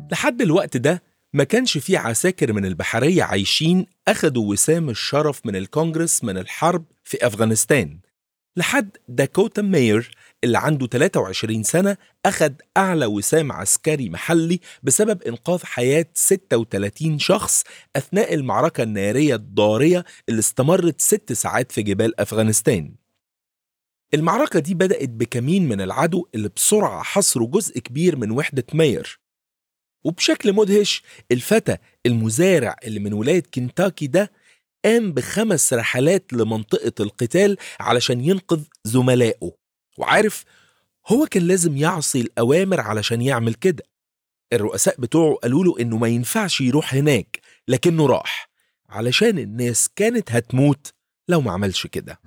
لحد الوقت ده ما كانش في عساكر من البحرية عايشين أخدوا وسام الشرف من الكونجرس من الحرب في أفغانستان لحد داكوتا ماير اللي عنده 23 سنة أخد أعلى وسام عسكري محلي بسبب إنقاذ حياة 36 شخص أثناء المعركة النارية الضارية اللي استمرت ست ساعات في جبال أفغانستان المعركة دي بدأت بكمين من العدو اللي بسرعة حصروا جزء كبير من وحدة ماير وبشكل مدهش الفتى المزارع اللي من ولاية كنتاكي ده قام بخمس رحلات لمنطقة القتال علشان ينقذ زملائه وعارف هو كان لازم يعصي الأوامر علشان يعمل كده الرؤساء بتوعه قالوا له إنه ما ينفعش يروح هناك لكنه راح علشان الناس كانت هتموت لو ما عملش كده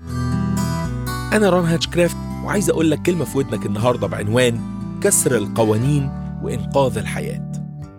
أنا ران هاتشكرافت وعايز أقول لك كلمة في ودنك النهاردة بعنوان كسر القوانين وإنقاذ الحياة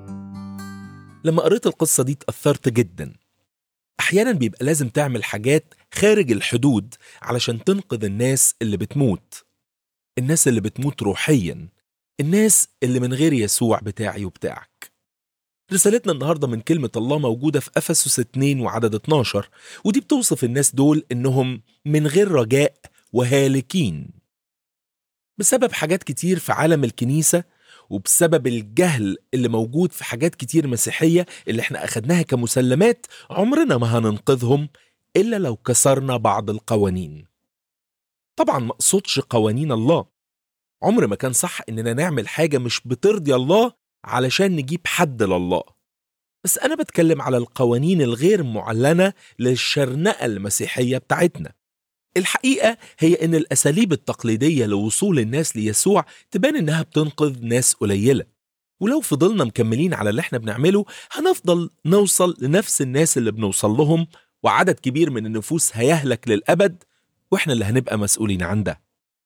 لما قريت القصة دي اتأثرت جدا أحيانا بيبقى لازم تعمل حاجات خارج الحدود علشان تنقذ الناس اللي بتموت الناس اللي بتموت روحيا الناس اللي من غير يسوع بتاعي وبتاعك رسالتنا النهاردة من كلمة الله موجودة في أفسس 2 وعدد 12 ودي بتوصف الناس دول إنهم من غير رجاء وهالكين بسبب حاجات كتير في عالم الكنيسة وبسبب الجهل اللي موجود في حاجات كتير مسيحية اللي احنا أخدناها كمسلمات عمرنا ما هننقذهم إلا لو كسرنا بعض القوانين طبعا ما اقصدش قوانين الله عمر ما كان صح إننا نعمل حاجة مش بترضي الله علشان نجيب حد لله بس أنا بتكلم على القوانين الغير معلنة للشرنقة المسيحية بتاعتنا الحقيقة هي إن الأساليب التقليدية لوصول الناس ليسوع تبان إنها بتنقذ ناس قليلة ولو فضلنا مكملين على اللي احنا بنعمله هنفضل نوصل لنفس الناس اللي بنوصل لهم وعدد كبير من النفوس هيهلك للأبد واحنا اللي هنبقى مسؤولين عن ده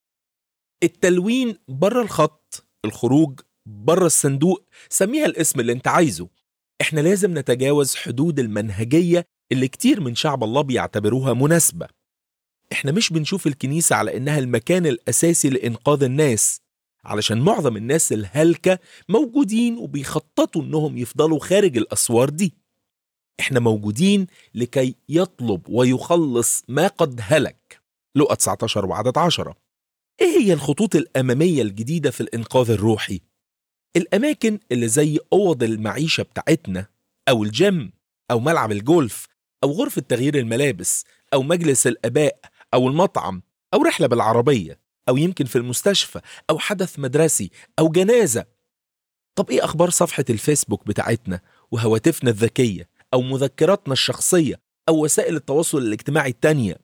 التلوين بره الخط الخروج بره الصندوق سميها الاسم اللي انت عايزه احنا لازم نتجاوز حدود المنهجية اللي كتير من شعب الله بيعتبروها مناسبة احنا مش بنشوف الكنيسة على انها المكان الاساسي لانقاذ الناس علشان معظم الناس الهلكة موجودين وبيخططوا انهم يفضلوا خارج الاسوار دي احنا موجودين لكي يطلب ويخلص ما قد هلك لقى 19 وعدد 10 ايه هي الخطوط الامامية الجديدة في الانقاذ الروحي الاماكن اللي زي اوض المعيشة بتاعتنا او الجيم او ملعب الجولف او غرفة تغيير الملابس او مجلس الاباء أو المطعم أو رحلة بالعربية أو يمكن في المستشفى أو حدث مدرسي أو جنازة طب إيه أخبار صفحة الفيسبوك بتاعتنا وهواتفنا الذكية أو مذكراتنا الشخصية أو وسائل التواصل الاجتماعي التانية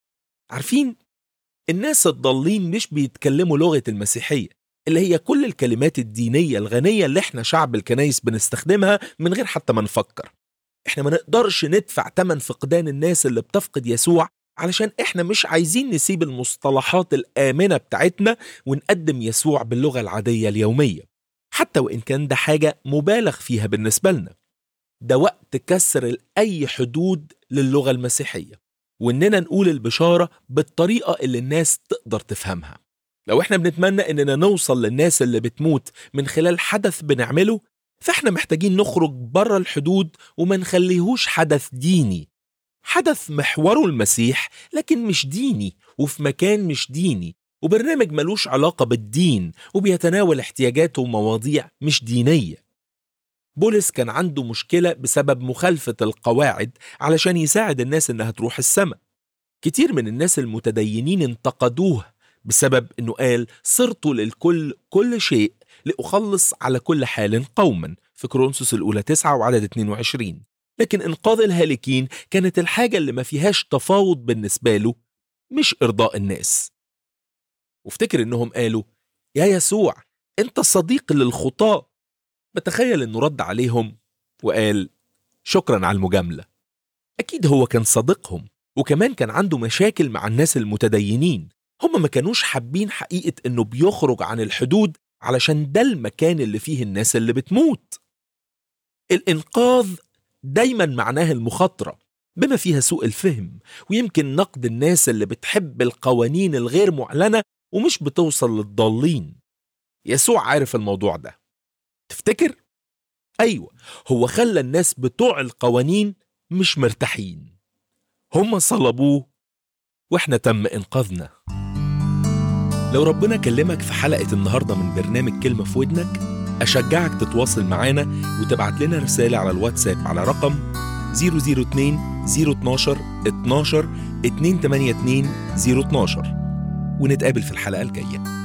عارفين الناس الضالين مش بيتكلموا لغة المسيحية اللي هي كل الكلمات الدينية الغنية اللي احنا شعب الكنايس بنستخدمها من غير حتى ما نفكر احنا ما نقدرش ندفع تمن فقدان الناس اللي بتفقد يسوع علشان احنا مش عايزين نسيب المصطلحات الآمنة بتاعتنا ونقدم يسوع باللغة العادية اليومية حتى وإن كان ده حاجة مبالغ فيها بالنسبة لنا ده وقت كسر أي حدود للغة المسيحية وإننا نقول البشارة بالطريقة اللي الناس تقدر تفهمها لو احنا بنتمنى إننا نوصل للناس اللي بتموت من خلال حدث بنعمله فاحنا محتاجين نخرج بره الحدود وما نخليهوش حدث ديني حدث محوره المسيح لكن مش ديني وفي مكان مش ديني وبرنامج ملوش علاقة بالدين وبيتناول احتياجات ومواضيع مش دينية بولس كان عنده مشكلة بسبب مخالفة القواعد علشان يساعد الناس إنها تروح السماء كتير من الناس المتدينين انتقدوه بسبب إنه قال صرت للكل كل شيء لأخلص على كل حال قوما في كرونسوس الأولى 9 وعدد 22 لكن إنقاذ الهالكين كانت الحاجة اللي ما فيهاش تفاوض بالنسبة له مش إرضاء الناس وافتكر إنهم قالوا يا يسوع أنت صديق للخطاة بتخيل إنه رد عليهم وقال شكرا على المجاملة أكيد هو كان صديقهم وكمان كان عنده مشاكل مع الناس المتدينين هم ما كانوش حابين حقيقة إنه بيخرج عن الحدود علشان ده المكان اللي فيه الناس اللي بتموت الإنقاذ دايما معناه المخاطرة بما فيها سوء الفهم ويمكن نقد الناس اللي بتحب القوانين الغير معلنة ومش بتوصل للضالين يسوع عارف الموضوع ده تفتكر؟ أيوة هو خلى الناس بتوع القوانين مش مرتاحين هم صلبوه واحنا تم إنقاذنا لو ربنا كلمك في حلقة النهاردة من برنامج كلمة في ودنك أشجعك تتواصل معانا وتبعت لنا رسالة على الواتساب على رقم 002 012 12 282 012 ونتقابل في الحلقة الجاية